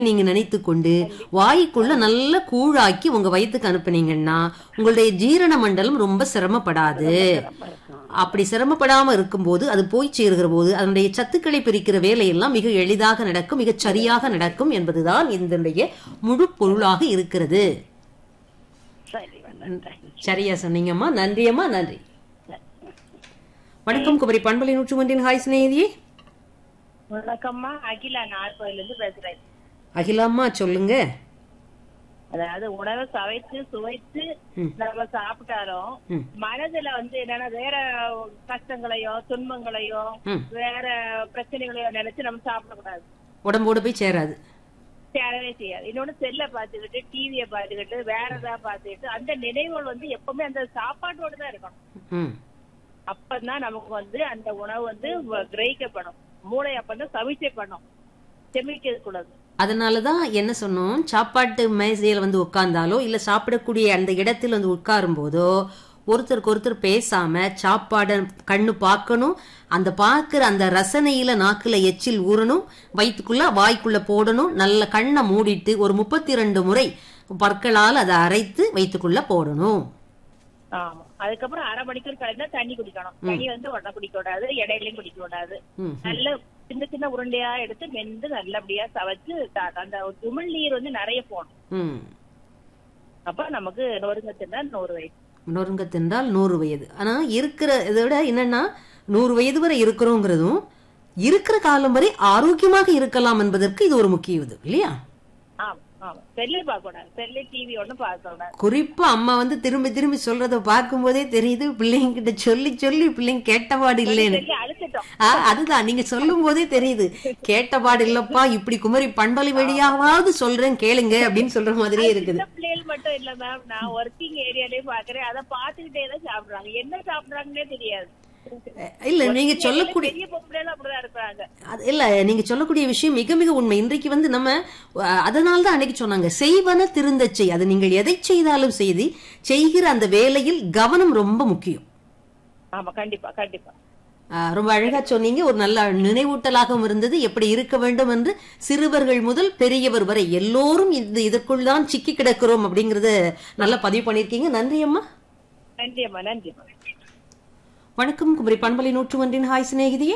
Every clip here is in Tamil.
நீங்க நினைத்து கொண்டு வாய்க்குள்ள நல்ல கூழாக்கி உங்க வயித்துக்கு அனுப்புனீங்கன்னா உங்களுடைய ஜீரண மண்டலம் ரொம்ப சிரமப்படாது அப்படி சிரமப்படாம இருக்கும்போது அது போய் சேருகிற போது அதனுடைய சத்துக்களை பிரிக்கிற வேலையெல்லாம் மிக எளிதாக நடக்கும் மிகச் சரியாக நடக்கும் என்பதுதான் இதனுடைய முழு பொருளாக இருக்கிறது சரி நன்றி சரியா சொன்னீங்கம்மா நன்றியம்மா நன்றி வணக்கம் குமரி பண்பலை நூற்று ஒன்றின் ஹாய் சிநேகிதியே வணக்கம்மா அகிலா நாற்பதுல இருந்து பேசுறேன் அகிலாம்மா சொல்லுங்க அதாவது உணவை சவைத்து சுவைத்து ம். நம்ம சாப்பிட்டாலும் ம். மனதுல வந்து என்னன்னா வேற கஷ்டங்களையோ துன்பங்களையோ ம். வேற பிரச்சனைகளையோ நினைச்சு நம்ம சாப்பிடக்கூடாது உடம்போட போய் சேராது சேரவே செய்யாது இன்னொன்னு செல்ல பாத்துக்கிட்டு டிவிய பாத்துக்கிட்டு வேற ஏதாவது பாத்துக்கிட்டு அந்த நினைவுகள் வந்து எப்பவுமே அந்த சாப்பாட்டோட தான் இருக்கணும் ம் அப்பதான் நமக்கு வந்து அந்த உணவு வந்து வ- கிரகிக்கப்படும் மூளை அப்பதான் சவிச்சை பண்ணும் செமிக்க கூடாது அதனாலதான் என்ன சொன்னோம் சாப்பாட்டு மேசையில வந்து உட்கார்ந்தாலோ இல்ல சாப்பிடக்கூடிய அந்த இடத்தில் வந்து உட்காரும் போதோ ஒருத்தருக்கு ஒருத்தர் பேசாம சாப்பாட கண்ணு பார்க்கணும் அந்த பார்க்கிற அந்த ரசனையில நாக்குல எச்சில் ஊறணும் வயிற்றுக்குள்ள வாய்க்குள்ள போடணும் நல்ல கண்ணை மூடிட்டு ஒரு முப்பத்தி ரெண்டு முறை பற்களால் அதை அரைத்து வயிற்றுக்குள்ள போடணும் ஆமா அதுக்கப்புறம் அரை மணிக்கூர் கழிந்தா தண்ணி குடிக்கணும் தண்ணி வந்து உடனே குடிக்க கூடாது இடையிலயும் குடிக்க கூடாது ம், நல்ல சின்ன சின்ன உருண்டையா எடுத்து மென்று நல்லபடியா சவைச்சு தா- அந்த உமிழ் நீர் வந்து நிறைய போகணும் ம் அப்ப நமக்கு நொறுங்கத்தினா நூறு வயசு நொறுங்க தின்றால் நூறு வயது ஆனா இருக்கிற இதை விட என்னன்னா நூறு வயது வரை இருக்கிறோங்கிறதும் இருக்கிற காலம் வரை ஆரோக்கியமாக இருக்கலாம் என்பதற்கு இது ஒரு முக்கிய இது இல்லையா ஆமா ஆமா செல்லு பார்க்க கூடாது செல்லு டிவி ஒண்ணும் பார்க்க கூடாது குறிப்பா அம்மா வந்து திரும்பி திரும்பி சொல்றத பார்க்கும் போதே தெரியுது பிள்ளைங்க கிட்ட சொல்லி சொல்லி பிள்ளைங்க கேட்டபாடு இல்லைன்னு செல்லு அழுத்துட்டோம் ஆ, அதுதான் நீங்க சொல்லும் போதே தெரியுது கேட்டபாடு இல்லப்பா இப்படி குமரி பண்பலை வழியாவது சொல்றேன் கேளுங்க அப்படின்னு சொல்ற மாதிரியே இருக்குது சின்ன பிள்ளைகள் மட்டும் இல்ல மேம் நான் ஒர்க்கிங் ஏரியாலயே பாக்குறேன் அதை பாத்துக்கிட்டே தான் சாப்பிடுறாங்க என்ன சாப்பிடுறாங்கன்னே தெரியாது இல்ல நீங்க சொல்லக்கூடிய பெரிய பொம்பளைகளும் அப்படிதான் இருப்பாங்க அது இல்ல நீங்க சொல்லக்கூடிய விஷயம் மிக மிக உண்மை இன்றைக்கு வந்து நம்ம அதனால தான் அன்னைக்கு சொன்னாங்க செய்வன திருந்த செய் அது நீங்கள் எதை செய்தாலும் செய்தி செய்கிற அந்த வேலையில் கவனம் ரொம்ப முக்கியம் ஆமா கண்டிப்பா கண்டிப்பா ஆஹ் ரொம்ப அழகா சொன்னீங்க ஒரு நல்ல நினைவூட்டலாகவும் இருந்தது எப்படி இருக்க வேண்டும் என்று சிறுவர்கள் முதல் பெரியவர் வரை எல்லோரும் இது இதற்குள் தான் சிக்கி கிடக்கிறோம் அப்படிங்கறத நல்லா பதிவு பண்ணிருக்கீங்க நன்றி அம்மா நன்றி அம்மா நன்றி அம்மா வணக்கம் குமரி பண்பலை நூற்று ஒன்றின் ஹாய் சிநேகிதியே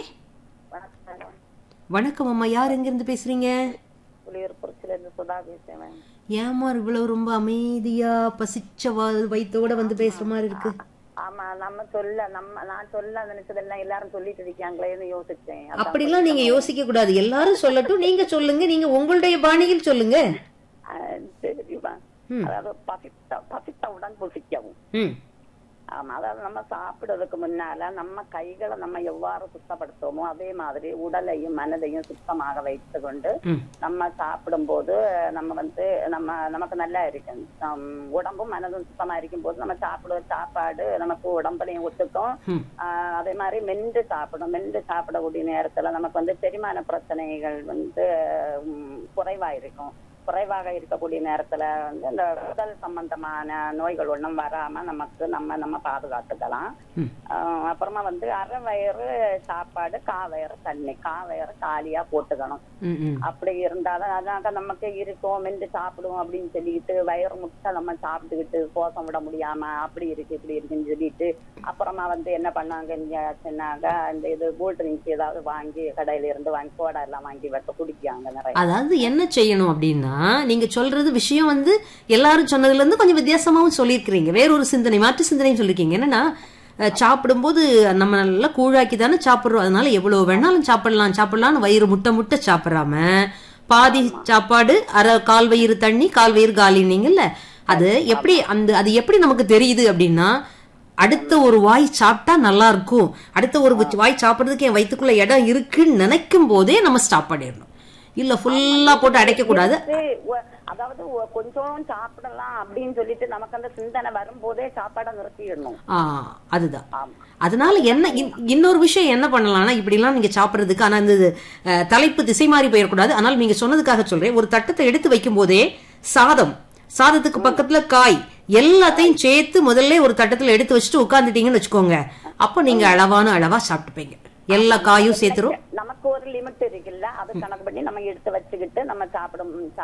வணக்கம் அம்மா யார் எங்கிருந்து பேசுறீங்க புளியூர்புரத்துல இருந்து சுதா பேசுறேன் ஏமா இவ்வளவு ரொம்ப அமைதியா பசிச்ச வ- வயித்தோட வந்து பேசுற மாதிரி இருக்கு ஆமா நம்ம சொல்ல நம்ம நான் சொல்ல நினைச்சதெல்லாம் எல்லாரும் சொல்லிட்டு இருக்காங்களேன்னு யோசிச்சேன் அதான் அப்படிலாம் நீங்க யோசிக்க கூடாது எல்லாரும் சொல்லட்டும் நீங்க சொல்லுங்க நீங்க உங்களுடைய பாணியில் சொல்லுங்க ஆ, சரிப்பா அதாவது பசித்த பசித்தவுடன் புசிக்கவும் ம் ஆமா அதாவது நம்ம சாப்பிடுறதுக்கு முன்னால நம்ம கைகளை நம்ம எவ்வாறு சுத்தப்படுத்துவோமோ அதே மாதிரி உடலையும் மனதையும் சுத்தமாக வைத்து கொண்டு ம் நம்ம சாப்பிடும்போது நம்ம வந்து நம்ம நமக்கு நல்லா இருக்கும் நம் உடம்பும் மனதும் சுத்தமா இருக்கும் போது நம்ம சாப்பிடுற சாப்பாடு நமக்கு உடம்புலையும் ஒத்துக்கும் ம். ஆஹ் அதே மாதிரி மென்று சாப்பிடும் மென்று சாப்பிடக்கூடிய நேரத்துல நமக்கு வந்து செரிமான பிரச்சனைகள் வந்து உம், குறைவா இருக்கும் குறைவாக இருக்கக்கூடிய நேரத்துல வந்து இந்த உடல் சம்பந்தமான நோய்கள் ஒண்ணும் வராம நமக்கு நம்ம நம்ம பாதுகாத்துக்கலாம் ம். ஆஹ் அப்புறமா வந்து அரை வயிறு சாப்பாடு கா வயிறு தண்ணி கா வயிறு காலியா போட்டுக்கணும் ம் ம் அப்படி இருந்தாலும் அதாங்க நமக்கு இருக்கும் மென்று சாப்பிடுவோம் அப்படின்னு சொல்லிட்டு வயிறு முட்டை நம்ம சாப்பிட்டுக்கிட்டு கோசம் விட முடியாம அப்படி இருக்கு இப்படி இருக்குன்னு சொல்லிட்டு அப்புறமா வந்து என்ன பண்ணாங்க நீங்க சொன்னாங்க இந்த இது கூல் ட்ரிங்க்ஸ் ஏதாவது வாங்கி கடையில இருந்து வாங்கி சோடா எல்லாம் வாங்கி வச்சு குடிக்காங்க நிறைய அதாவது என்ன செய்யணும் அப்படின்னா நீங்க சொல்றது விஷயம் வந்து எல்லாரும் சொன்னதுல இருந்து கொஞ்சம் வித்தியாசமாவும் சொல்லியிருக்கிறீங்க வேறொரு சிந்தனை மாற்று சிந்தனையும் சொல்லியிருக்கீங்க என்னன்னா அஹ், சாப்பிடும்போது நம்ம நல்லா கூழாக்கி தானே சாப்பிடுறோம் அதனால எவ்வளவு வேணாலும் சாப்பிடலாம் சாப்பிடலாம்னு வயிறு முட்டை முட்டை சாப்பிடாம பாதி சாப்பாடு அரை கால் வயிறு தண்ணி கால் வயிறு காலினீங்கல்ல அது எப்படி அந்த அது எப்படி நமக்கு தெரியுது அப்படின்னா அடுத்த ஒரு வாய் சாப்பிட்டா நல்லா இருக்கும் அடுத்த ஒரு வாய் சாப்பிடுறதுக்கு என் வயித்துக்குள்ள இடம் இருக்குன்னு நினைக்கும் போதே நம்ம ஸ்டாப் பண்ணிடணும் இல்ல ஃபுல்லா போட்டு அடைக்க கூடாது இது ஒ- அதாவது ஒ- கொஞ்சம் சாப்பிடலாம் அப்படின்னு சொல்லிட்டு நமக்கு அந்த சிந்தனை வரும்போதே சாப்பாடை நிறுத்திடணும் ஆ அதுதான் ஆமா அதனால என்ன இன்- இன்னொரு விஷயம் என்ன பண்ணலாம்னா இப்படிலாம் நீங்க சாப்பிடுறதுக்கு ஆனா இந்த அஹ், தலைப்பு திசை மாறி போயிடக்கூடாது ஆனால் நீங்க சொன்னதுக்காக சொல்றேன் ஒரு தட்டத்தை எடுத்து வைக்கும் போதே சாதம் சாதத்துக்கு பக்கத்துல காய் எல்லாத்தையும் சேர்த்து முதல்ல ஒரு தட்டத்துல எடுத்து வச்சுட்டு உட்கார்ந்துட்டீங்கன்னு வச்சுக்கோங்க அப்போ நீங்க அளவான அளவா சாப்பிட்டுப்பீங்க எல்லா காயும் சேர்த்துரும் நமக்கு ஒரு ஒரு லிமிட் இருக்குல்ல அது கணக்கு பண்ணி நம்ம எடுத்து வச்சுக்கிட்டு நம்ம சாப்பிடும்